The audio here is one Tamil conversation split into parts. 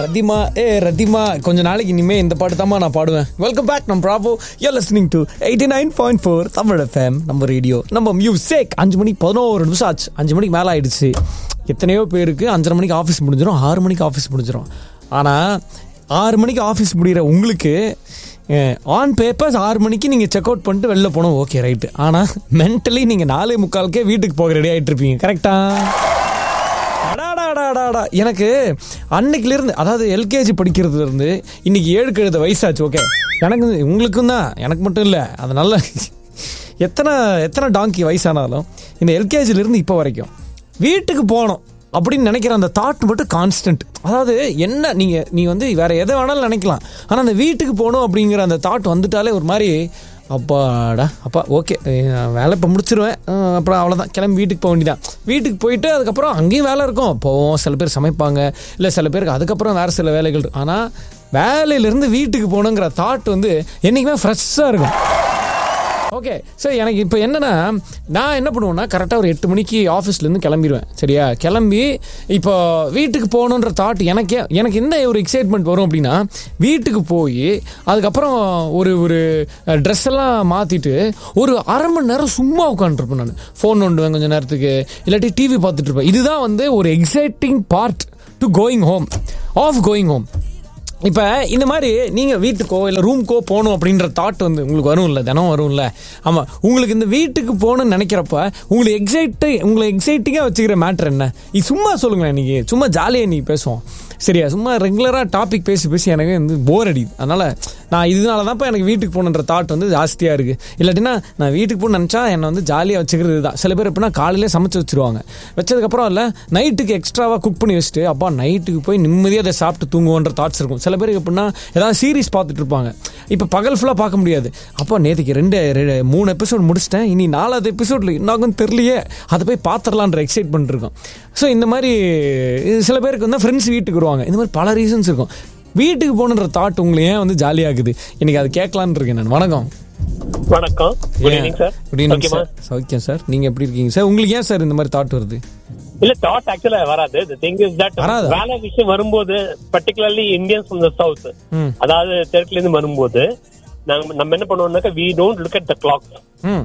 ரதிமா ஏ ரதிமா கொஞ்ச நாளைக்கு இனிமே இந்த பாட்டு தாம்மா நான் பாடுவேன் வெல்கம் பேக் நம்ம ப்ராபோ you listening to eighty nine point four Tamil FM நம்ம ரேடியோ நம்ம மியூசிக் அஞ்சு மணிக்கு பதினோரு நிமிஷம் ஆச்சு அஞ்சு மணிக்கு மேலே ஆயிடுச்சு எத்தனையோ பேருக்கு அஞ்சரை மணிக்கு ஆஃபீஸ் முடிஞ்சிடும் ஆறு மணிக்கு ஆஃபீஸ் முடிஞ்சிடும் ஆனால் ஆறு மணிக்கு ஆஃபீஸ் முடிகிற உங்களுக்கு ஆன் பேப்பர்ஸ் ஆறு மணிக்கு நீங்கள் செக் அவுட் பண்ணிட்டு வெளில போனோம் ஓகே ரைட்டு ஆனால் மென்டலி நீங்கள் நாலே முக்காலுக்கே வீட்டுக்கு போக ரெடி ஆகிட்டு இருப்பீங்க கரெக்டாக அடாடாடாடாடா எனக்கு அன்னைக்குல இருந்து அதாவது எல்கேஜி படிக்கிறதுல இருந்து இன்னைக்கு ஏழு கழுத வயசாச்சு ஓகே எனக்கு உங்களுக்கும் தான் எனக்கு மட்டும் இல்லை அதனால எத்தனை எத்தனை டாங்கி வயசானாலும் இந்த எல்கேஜில இருந்து இப்போ வரைக்கும் வீட்டுக்கு போகணும் அப்படின்னு நினைக்கிற அந்த தாட் மட்டும் கான்ஸ்டன்ட் அதாவது என்ன நீங்கள் நீ வந்து வேற எதை வேணாலும் நினைக்கலாம் ஆனால் அந்த வீட்டுக்கு போகணும் அப்படிங்கிற அந்த தாட் வந்துட்டாலே ஒரு மாதிரி அப்பாடா அப்பா ஓகே வேலை இப்போ முடிச்சிருவேன் அஹ் அப்புறம் அவ்வளோதான் கிளம்பி வீட்டுக்கு போக வேண்டியதான் வீட்டுக்கு போயிட்டு அதுக்கப்புறம் அங்கேயும் வேலை இருக்கும் போவோம் சில பேர் சமைப்பாங்க இல்லை சில பேருக்கு அதுக்கப்புறம் வேறு சில வேலைகள் இருக்கும் ஆனால் வேலையிலேருந்து வீட்டுக்கு போகணுங்கிற தாட் வந்து என்றைக்குமே ஃப்ரெஷ்ஷாக இருக்கும் ஓகே சரி எனக்கு இப்போ என்னன்னா நான் என்ன பண்ணுவேன்னா கரெக்டாக ஒரு எட்டு மணிக்கு ஆஃபீஸ்லேருந்து கிளம்பிடுவேன் சரியா கிளம்பி இப்போ வீட்டுக்கு போகணுன்ற தாட் எனக்கே எனக்கு என்ன ஒரு எக்ஸைட்மெண்ட் வரும் அப்படின்னா வீட்டுக்கு போய் அதுக்கப்புறம் ஒரு ஒரு ட்ரெஸ் எல்லாம் மாற்றிட்டு ஒரு அரை மணி நேரம் சும்மா உட்காந்துருப்பேன் நான் ஃபோன் நோண்டுவேன் கொஞ்சம் நேரத்துக்கு இல்லாட்டி டிவி பார்த்துட்டு இருப்பேன் இதுதான் வந்து ஒரு exciting part to going home of going home இப்போ இந்த மாதிரி நீங்கள் வீட்டுக்கோ இல்லை ரூம்க்கோ போகணும் அப்படின்ற தாட் வந்து உங்களுக்கு வரும்ல தினம் வரும்ல ஆமாம் உங்களுக்கு இந்த வீட்டுக்கு போகணும்னு நினைக்கிறப்ப உங்களுக்கு எக்ஸைட்டை உங்களை எக்ஸைட்டிங்காக வச்சுக்கிற மேட்ரு என்ன இது சும்மா சொல்லுங்களேன் இன்னைக்கு சும்மா ஜாலியாக நீ பேசுவோம் சரியா சும்மா ரெகுலராக டாபிக் பேசி பேசி எனக்கு வந்து போர் அடிக்குது அதனால் நான் இதனால தான்ப்பா எனக்கு வீட்டுக்கு போகணுன்ற தாட் வந்து ஜாஸ்தியாக இருக்குது இல்லாட்டினா நான் வீட்டுக்கு போகணும்னு நினச்சா என்னை வந்து ஜாலியாக வச்சுக்கிறது தான் சில பேர் எப்படின்னா காலையிலே சமைச்சு வச்சுருவாங்க வச்சதுக்கப்புறம் இல்லை நைட்டுக்கு எக்ஸ்ட்ராவாக குக் பண்ணி வச்சுட்டு அப்பா நைட்டுக்கு போய் நிம்மதியாக அதை சாப்பிட்டு தூங்குவோன்ற தாட்ஸ் இருக்கும் சில பேருக்கு எப்படின்னா ஏதாவது சீரிஸ் பார்த்துட்டு இருப்பாங்க இப்போ பகல் ஃபுல்லாக பார்க்க முடியாது அப்பா நேற்றுக்கு ரெண்டு ரெ- மூணு எபிசோட் முடிச்சிட்டேன் இனி நாலாவது எபிசோடில் என்னாகும் தெரியலையே அதை போய் பார்த்துடலான்ற எக்ஸைட்மெண்ட் இருக்கும் ஸோ இந்த மாதிரி இது சில பேருக்கு வந்து ஃப்ரெண்ட்ஸ் வீட்டுக்கு வருவாங்க இந்த மாதிரி பல ரீசன்ஸ் இருக்கும் வீட்டுக்கு போகணுன்ற தாட் உங்களை ஏன் வந்து ஜாலியாகுது இன்னைக்கு அது கேட்கலான்னு இருக்கேன் நான் வணக்கம் வணக்கம் good evening sir good evening ஓகேமா சார் சௌக்கியம் சார் நீங்க எப்படி இருக்கீங்க சார் உங்களுக்கு ஏன் சார் இந்த மாதிரி தாட் வருது இல்ல தாட் ஆக்சுவலா வராது தி திங் இஸ் தட் வராதா? வேலை விஷயம் வரும்போது particularly Indians from the south ம் அதாவது தெற்குல இருந்து வரும்போது நாங்க நம்ம என்ன பண்ணுவோம்னாக்கா we don't look at the clock ம்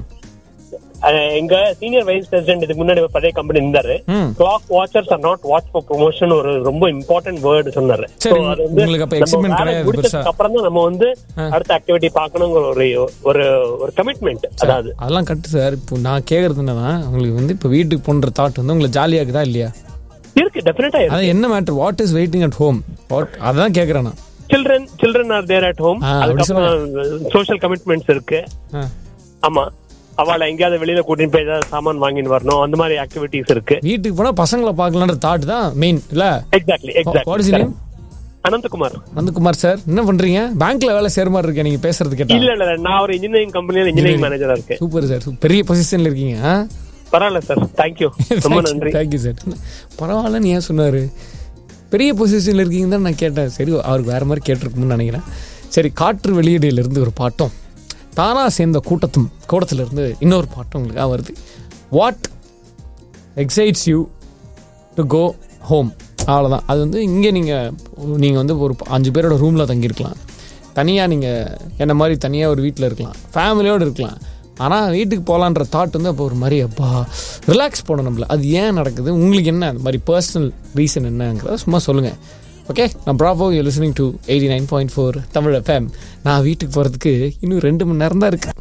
எங்க சீனியர் வைஸ் பிரசிடென்ட் இதுக்கு முன்னாடி ஒரு பழைய கம்பெனி இருந்தாரு ம் clock watchers are not watch for promotion ஒரு ரொம்ப இம்பார்ட்டன்ட் வேர்டு சொன்னாரு சரி, So, அது வந்து உங்களுக்கு அப்ப நம்ம excitement வேலை கிடையாது முடிச்சதுக்கு பெருசா. அப்புறம் தான் நம்ம வந்து அடுத்த ஆக்டிவிட்டி பார்க்கணுங்கிற ஒரு ஒரு ஒரு கமிட்மெண்ட் அதாவது அதெல்லாம் கட்டு சார் இப்போ நான் கேட்கறது என்னன்னா உங்களுக்கு வந்து இப்போ வீட்டுக்கு போன்ற தாட் வந்து உங்களுக்கு ஜாலியாகுதா இல்லையா இருக்கு டெஃபினட்டா இருக்கு அது என்ன matter what is waiting at home what அதான் கேட்குறேன் நான் children children are there at home ஆ, அப்படி அதுக்கப்புறம் சோஷியல் கமிட்மெண்ட்ஸ் இருக்கு ஆ. ஆமா அவளை எங்கேயாவது வெளியில கூட்டிட்டு போய் ஏதாவது சாமான் வாங்கிட்டு வரணும் அந்த மாதிரி ஆக்டிவிட்டிஸ் இருக்கு வீட்டுக்கு போனால் பசங்களை பார்க்கலான்ற தாட் தான் மெயின் இல்லை exactly what is name exactly Anandakumar Nandakumar sir என்ன பண்றீங்க பேங்க்ல வேலை செய்யற மாதிரி இருக்கேன் நீங்க பேசுறது கேட்டா இல்ல இல்ல நான் ஒரு இன்ஜினியரிங் கம்பெனில இன்ஜினியரிங் மேனேஜரா இருக்கேன் சூப்பர் சார் பெரிய பொசிஷன்ல இருக்கீங்க ஆ? பரவாயில்ல சார் தேங்க்யூ ரொம்ப நன்றி தேங்க்யூ சார் பரவாயில்லன்னு ஏன் சொன்னாரு பெரிய பொசிஷன்ல இருக்கீங்கன்னு தான் நான் கேட்டேன் சரி அவருக்கு வேற மாதிரி கேட்டிருக்கும்னு நினைக்கிறேன் சரி காற்று வெளியீடுல இருந்து ஒரு பாட்டம் தானா சேர்ந்த கூட்டத்தும் கூட்டத்துல இருந்து இன்னொரு பாட்டம் உங்களுக்கு வருது what excites you to go home அவ்வளோதான் அது வந்து இங்கே நீங்கள் நீங்கள் வந்து ஒரு அஞ்சு பேரோட ரூமில் தங்கியிருக்கலாம் தனியாக நீங்கள் என்ன மாதிரி தனியாக ஒரு வீட்டில் இருக்கலாம் ஃபேமிலியோடு இருக்கலாம் ஆனால் வீட்டுக்கு போகலான்ற தாட் வந்து அப்போ ஒரு மாதிரி அப்பா ரிலாக்ஸ் போகணும் நம்மள அது ஏன் நடக்குது உங்களுக்கு என்ன அந்த மாதிரி பர்சனல் ரீசன் என்னங்கிறத சும்மா சொல்லுங்கள் ஓகே நான் ப்ராப்போ you listening to eighty nine point four Tamil FM நான் வீட்டுக்கு போகிறதுக்கு இன்னும் ரெண்டு மணி நேரம் தான் இருக்கேன்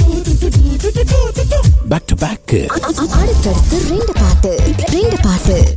பேக் டு பேக் அடுத்தடுத்து ரெண்டு பாட்டு ரெண்டு பாட்டு